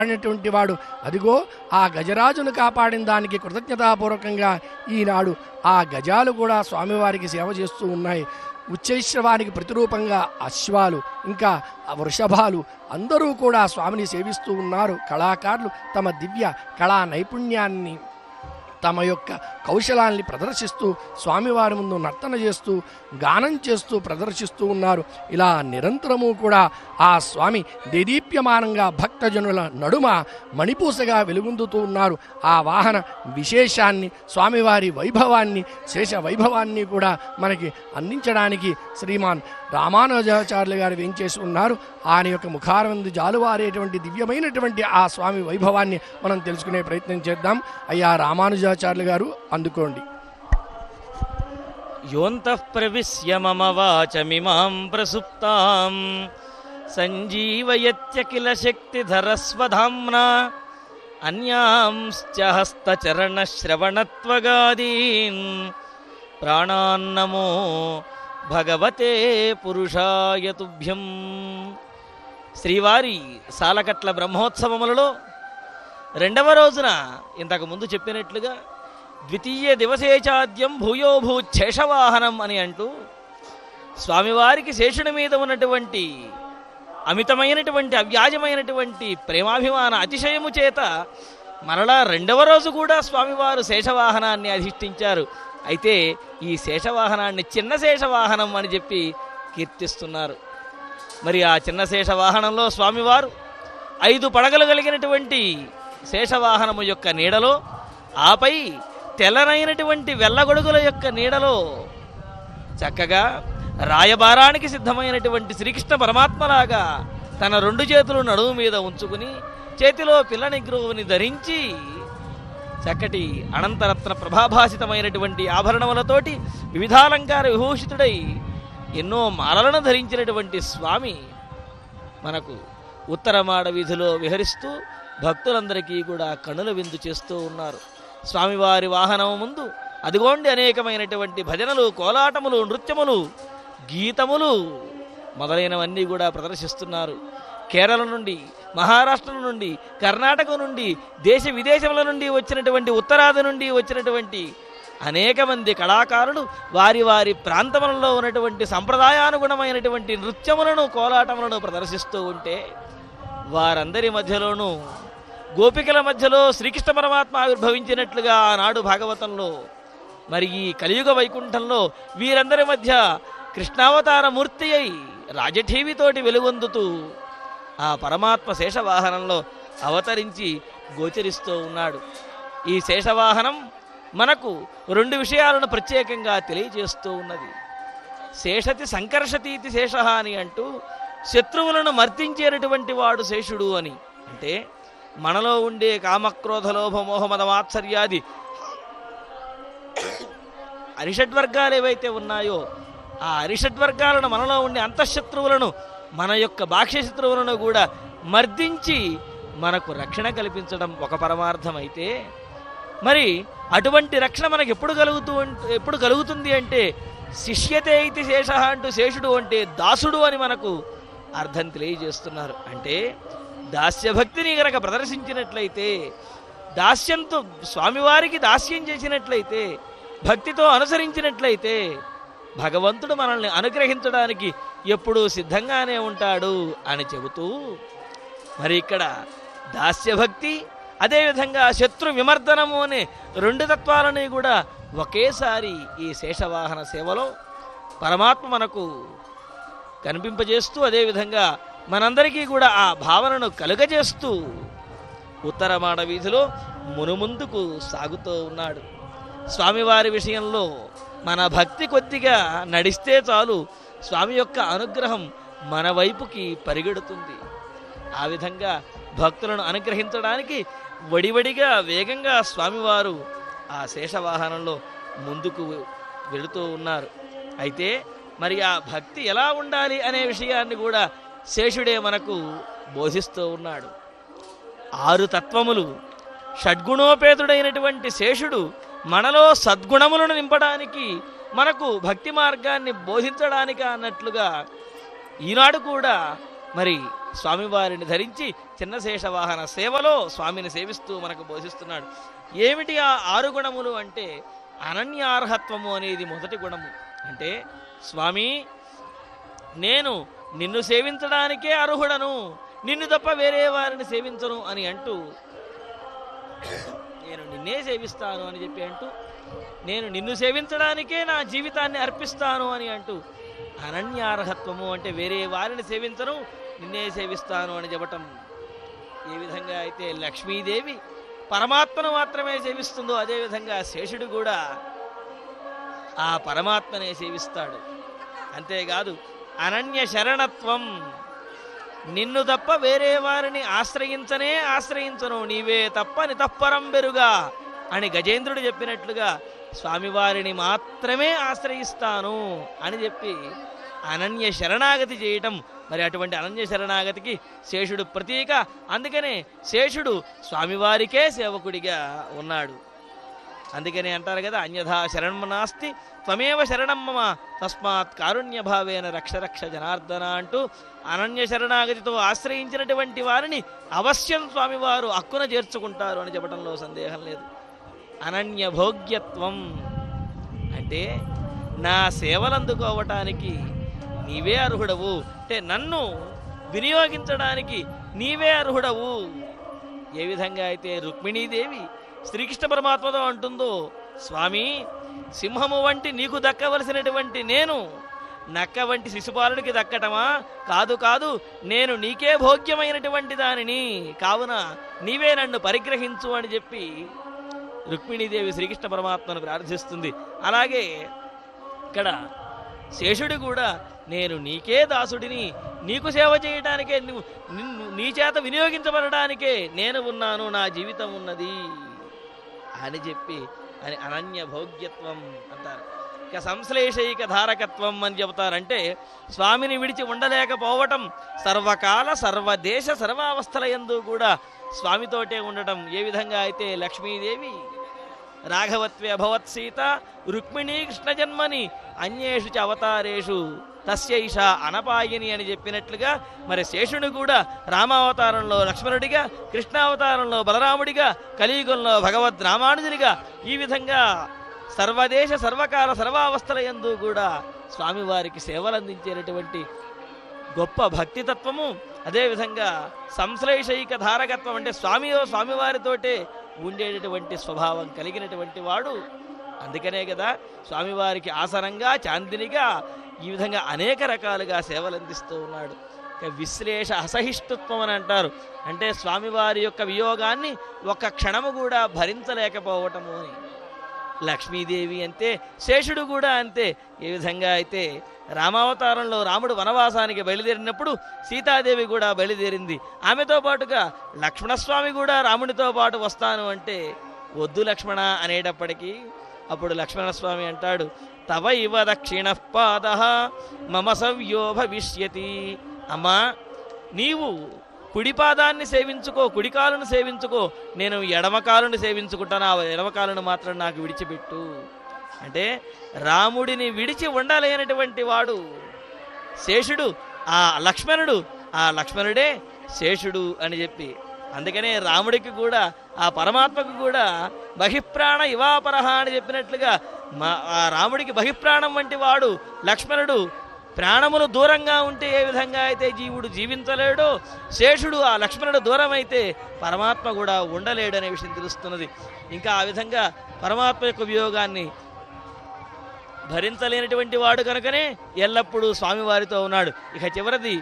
అనేటువంటి వాడు అదిగో ఆ గజరాజును కాపాడిన దానికి కృతజ్ఞతాపూర్వకంగా ఈనాడు ఆ గజాలు కూడా స్వామివారికి సేవ చేస్తూ ఉన్నాయి ఉచ్చైశ్రవానికి ప్రతిరూపంగా అశ్వాలు ఇంకా ఆ వృషభాలు అందరూ కూడా స్వామిని సేవిస్తూ ఉన్నారు కళాకారులు తమ దివ్య కళా నైపుణ్యాన్ని తమ యొక్క కౌశలాన్ని ప్రదర్శిస్తూ స్వామివారి ముందు నర్తన చేస్తూ గానం చేస్తూ ప్రదర్శిస్తూ ఉన్నారు ఇలా నిరంతరము కూడా ఆ స్వామి దేదీప్యమానంగా భక్తజనుల నడుమ మణిపూసగా వెలుగొందుతూ ఉన్నారు ఆ వాహన విశేషాన్ని స్వామివారి వైభవాన్ని శేష వైభవాన్ని కూడా మనకి అందించడానికి శ్రీమాన్ రామానుజాచార్యులు గారు వేంచేసి ఉన్నారు ఆయన యొక్క ముఖారవిందు జాలువారేటువంటి దివ్యమైనటువంటి ఆ స్వామి వైభవాన్ని మనం తెలుసుకునే ప్రయత్నం చేద్దాం అయ్యా రామానుజాచార్యులు గారు అందుకోండి యోంతః ప్రవిశ్య మమ వాచమిమాం ప్రసుప్తాం సంజీవయత్యఖిల శక్తిధరస్వధామ్నా అన్యాంశ్చ హస్తచరణశ్రవణత్వగాదీన్ ప్రాణాన్నమో భగవతే పురుషాయ తుభ్యం శ్రీవారి సాలకట్ల బ్రహ్మోత్సవములలో రెండవ రోజున ఇంతకు ముందు చెప్పినట్లుగా ద్వితీయ దివసేచాద్యం భూయోభూ శేషవాహనం అని అంటూ స్వామివారికి శేషుని మీద ఉన్నటువంటి అమితమైనటువంటి అవ్యాజమైనటువంటి ప్రేమాభిమాన అతిశయము చేత మరలా రెండవ రోజు కూడా స్వామివారు శేషవాహనాన్ని అధిష్ఠించారు అయితే ఈ శేషవాహనాన్ని చిన్న శేషవాహనం అని చెప్పి కీర్తిస్తున్నారు మరి ఆ చిన్న శేషవాహనంలో స్వామివారు ఐదు పడగలు కలిగినటువంటి శేషవాహనము యొక్క నీడలో ఆపై తెల్లనైనటువంటి వెల్లగొడుగుల యొక్క నీడలో చక్కగా రాయబారానికి సిద్ధమైనటువంటి శ్రీకృష్ణ పరమాత్మలాగా తన రెండు చేతులు నడుము మీద ఉంచుకుని చేతిలో పిల్ల నిగ్రహుని ధరించి చక్కటి అనంతరత్న ప్రభాభాసితమైనటువంటి ఆభరణములతోటి వివిధాలంకార విభూషితుడై ఎన్నో మాలలను ధరించినటువంటి స్వామి మనకు ఉత్తరమాడ వీధిలో విహరిస్తూ భక్తులందరికీ కూడా కనుల విందు చేస్తూ ఉన్నారు స్వామివారి వాహనం ముందు అదిగోండి అనేకమైనటువంటి భజనలు కోలాటములు నృత్యములు గీతములు మొదలైనవన్నీ కూడా ప్రదర్శిస్తున్నారు కేరళ నుండి మహారాష్ట్ర నుండి కర్ణాటక నుండి దేశ విదేశముల నుండి వచ్చినటువంటి ఉత్తరాది నుండి వచ్చినటువంటి అనేక మంది కళాకారులు వారి వారి ప్రాంతములలో ఉన్నటువంటి సంప్రదాయానుగుణమైనటువంటి నృత్యములను కోలాటములను ప్రదర్శిస్తూ ఉంటే వారందరి మధ్యలోనూ గోపికల మధ్యలో శ్రీకృష్ణ పరమాత్మ ఆవిర్భవించినట్లుగా ఆనాడు భాగవతంలో మరి ఈ కలియుగ వైకుంఠంలో వీరందరి మధ్య కృష్ణావతార మూర్తి అయి రాజఠీవితోటి వెలుగొందుతూ ఆ పరమాత్మ శేషవాహనంలో అవతరించి గోచరిస్తూ ఉన్నాడు ఈ శేషవాహనం మనకు రెండు విషయాలను ప్రత్యేకంగా తెలియజేస్తూ ఉన్నది శేషతి సంకర్షతీతి శేష అని అంటూ శత్రువులను మర్దించేటటువంటి వాడు శేషుడు అని అంటే మనలో ఉండే కామక్రోధ లోభ మోహమద మాత్సర్యాది అరిషడ్వర్గాలు ఏవైతే ఉన్నాయో ఆ అరిషడ్వర్గాలను మనలో ఉండే అంతఃశత్రువులను మన యొక్క బాహ్య శత్రువులను కూడా మర్దించి మనకు రక్షణ కల్పించడం ఒక పరమార్థం అయితే మరి అటువంటి రక్షణ మనకు ఎప్పుడు కలుగుతూ ఉంట- ఎప్పుడు కలుగుతుంది అంటే శిష్యతే ఇది శేష అంటూ శేషుడు అంటే దాసుడు అని మనకు అర్థం తెలియజేస్తున్నారు అంటే దాస్యభక్తిని గనక ప్రదర్శించినట్లయితే దాస్యంతో స్వామివారికి దాస్యం చేసినట్లయితే భక్తితో అనుసరించినట్లయితే భగవంతుడు మనల్ని అనుగ్రహించడానికి ఎప్పుడూ సిద్ధంగానే ఉంటాడు అని చెబుతూ మరి ఇక్కడ దాస్యభక్తి అదేవిధంగా శత్రు విమర్దనము అనే రెండు తత్వాలని కూడా ఒకేసారి ఈ శేషవాహన సేవలో పరమాత్మ మనకు కనిపింపజేస్తూ అదేవిధంగా మనందరికీ కూడా ఆ భావనను కలుగజేస్తూ ఉత్తరమాడ వీధిలో మునుముందుకు సాగుతూ ఉన్నాడు స్వామివారి విషయంలో మన భక్తి కొద్దిగా నడిస్తే చాలు స్వామి యొక్క అనుగ్రహం మన వైపుకి పరిగెడుతుంది ఆ విధంగా భక్తులను అనుగ్రహించడానికి వడివడిగా వేగంగా స్వామివారు ఆ శేషవాహనంలో ముందుకు వెళుతూ ఉన్నారు అయితే మరి ఆ భక్తి ఎలా ఉండాలి అనే విషయాన్ని కూడా శేషుడే మనకు బోధిస్తూ ఉన్నాడు ఆరు తత్వములు షడ్గుణోపేతుడైనటువంటి శేషుడు మనలో సద్గుణములను నింపడానికి మనకు భక్తి మార్గాన్ని బోధించడానికి అన్నట్లుగా ఈనాడు కూడా మరి స్వామివారిని ధరించి చిన్నశేష వాహన సేవలో స్వామిని సేవిస్తూ మనకు బోధిస్తున్నాడు ఏమిటి ఆ ఆరు గుణములు అంటే అనన్యార్హత్వము అనేది మొదటి గుణము అంటే స్వామి నేను నిన్ను సేవించడానికే అర్హుడను నిన్ను తప్ప వేరే వారిని సేవించను అని అంటూ నేను నిన్నే సేవిస్తాను అని చెప్పి అంటూ నేను నిన్ను సేవించడానికే నా జీవితాన్ని అర్పిస్తాను అని అంటూ అనన్యార్హత్వము అంటే వేరే వారిని సేవించను నిన్నే సేవిస్తాను అని చెప్పటం ఏ విధంగా అయితే లక్ష్మీదేవి పరమాత్మను మాత్రమే సేవిస్తుందో అదేవిధంగా శేషుడు కూడా ఆ పరమాత్మనే సేవిస్తాడు అంతేకాదు అనన్య శరణత్వం నిన్ను తప్ప వేరే వారిని ఆశ్రయించనే ఆశ్రయించను నీవే తప్ప నితప్పరం బెరుగా అని గజేంద్రుడు చెప్పినట్లుగా స్వామివారిని మాత్రమే ఆశ్రయిస్తాను అని చెప్పి అనన్య శరణాగతి చేయటం మరి అటువంటి అనన్య శరణాగతికి శేషుడు ప్రతీక అందుకనే శేషుడు స్వామివారికే సేవకుడిగా ఉన్నాడు అందుకనే అంటారు కదా అన్యథా శరణం నాస్తి త్వమేవ శరణం మమ తస్మాత్ కారుణ్యభావేన రక్ష రక్ష జనార్దన అంటూ అనన్య శరణాగతితో ఆశ్రయించినటువంటి వారిని అవశ్యం స్వామివారు అక్కున చేర్చుకుంటారు అని చెప్పడంలో సందేహం లేదు అనన్య భోగ్యత్వం అంటే నా సేవలు అందుకోవటానికి నీవే అర్హుడవు అంటే నన్ను వినియోగించడానికి నీవే అర్హుడవు ఏ విధంగా అయితే రుక్మిణీదేవి శ్రీకృష్ణ పరమాత్మతో అంటుందో స్వామి సింహము వంటి నీకు దక్కవలసినటువంటి నేను నక్క వంటి శిశుపాలుడికి దక్కటమా కాదు కాదు నేను నీకే భోగ్యమైనటువంటి దానిని కావున నీవే నన్ను పరిగ్రహించు అని చెప్పి రుక్మిణీదేవి శ్రీకృష్ణ పరమాత్మను ప్రార్థిస్తుంది అలాగే ఇక్కడ శేషుడు కూడా నేను నీకే దాసుడిని నీకు సేవ చేయడానికే నువ్వు నిన్ను నీ చేత వినియోగించబడడానికే నేను ఉన్నాను నా జీవితం ఉన్నది అని చెప్పి అని అనన్య భోగ్యత్వం అంటారు ఇక సంశ్లేషయిక ధారకత్వం అని చెబుతారంటే స్వామిని విడిచి ఉండలేకపోవటం సర్వకాల సర్వదేశ సర్వావస్థల యందు కూడా స్వామితోటే ఉండటం ఏ విధంగా అయితే లక్ష్మీదేవి రాఘవత్వే అభవత్ సీత రుక్మిణీ కృష్ణ జన్మని అన్యేషు చ అవతారేషు తస్యైష అనపాయిని అని చెప్పినట్లుగా మరి శేషుడు కూడా రామావతారంలో లక్ష్మణుడిగా కృష్ణావతారంలో బలరాముడిగా కలియుగంలో భగవద్ రామానుజునిగా ఈ విధంగా సర్వదేశ సర్వకాల సర్వావస్థల యందు కూడా స్వామివారికి సేవలు అందించేటటువంటి గొప్ప భక్తి తత్వము అదేవిధంగా సంశ్లేషయిక ధారకత్వం అంటే స్వామియో స్వామివారితోటే ఉండేటటువంటి స్వభావం కలిగినటువంటి వాడు అందుకనే కదా స్వామివారికి ఆసనంగా చాందినిగా ఈ విధంగా అనేక రకాలుగా సేవలు అందిస్తూ ఉన్నాడు ఇక విశ్లేష అసహిష్ణుత్వం అని అంటారు అంటే స్వామివారి యొక్క వియోగాన్ని ఒక్క క్షణము కూడా భరించలేకపోవటము అని లక్ష్మీదేవి అంతే శేషుడు కూడా అంతే ఏ విధంగా అయితే రామావతారంలో రాముడు వనవాసానికి బయలుదేరినప్పుడు సీతాదేవి కూడా బయలుదేరింది ఆమెతో పాటుగా లక్ష్మణస్వామి కూడా రాముడితో పాటు వస్తాను అంటే వద్దు లక్ష్మణ అనేటప్పటికీ అప్పుడు లక్ష్మణస్వామి అంటాడు తవ ఇవ దక్షిణ పాద మమ సవ్యో భవిష్యతి అమ్మా నీవు కుడి పాదాన్ని సేవించుకో కుడి కాలును సేవించుకో నేను ఎడమ కాలును సేవించుకుంటాను ఆ ఎడమ కాలును మాత్రం నాకు విడిచిపెట్టు అంటే రాముడిని విడిచి ఉండలేనటువంటి వాడు శేషుడు ఆ లక్ష్మణుడు ఆ లక్ష్మణుడే శేషుడు అని చెప్పి అందుకనే రాముడికి కూడా ఆ పరమాత్మకు కూడా బహిప్రాణ ఇవాపరహ అని చెప్పినట్లుగా మా ఆ రాముడికి బహిప్రాణం వంటి వాడు లక్ష్మణుడు ప్రాణములు దూరంగా ఉంటే ఏ విధంగా అయితే జీవుడు జీవించలేడో శేషుడు ఆ లక్ష్మణుడు దూరం అయితే పరమాత్మ కూడా ఉండలేడు అనే విషయం తెలుస్తున్నది ఇంకా ఆ విధంగా పరమాత్మ యొక్క వియోగాన్ని భరించలేనటువంటి వాడు కనుకనే ఎల్లప్పుడూ స్వామివారితో ఉన్నాడు ఇక చివరిది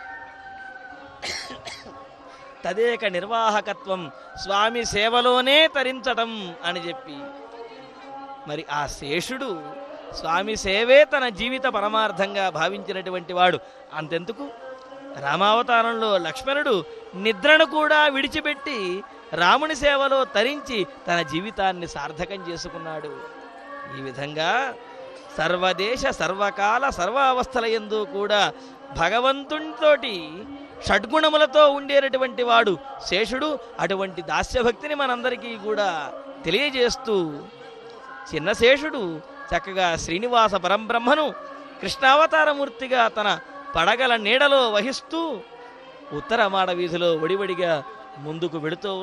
తదేక నిర్వాహకత్వం స్వామి సేవలోనే తరించటం అని చెప్పి మరి ఆ శేషుడు స్వామి సేవే తన జీవిత పరమార్థంగా భావించినటువంటి వాడు అంతెందుకు రామావతారంలో లక్ష్మణుడు నిద్రను కూడా విడిచిపెట్టి రాముని సేవలో తరించి తన జీవితాన్ని సార్థకం చేసుకున్నాడు ఈ విధంగా సర్వదేశ సర్వకాల సర్వావస్థల యందు కూడా భగవంతునితోటి షడ్గుణములతో ఉండేటటువంటి వాడు శేషుడు అటువంటి దాస్యభక్తిని మనందరికీ కూడా తెలియజేస్తూ చిన్న శేషుడు చక్కగా శ్రీనివాస పరంబ్రహ్మను కృష్ణావతారమూర్తిగా తన పడగల నీడలో వహిస్తూ ఉత్తర మాడ వీధిలో వడివడిగా ముందుకు వెళుతూ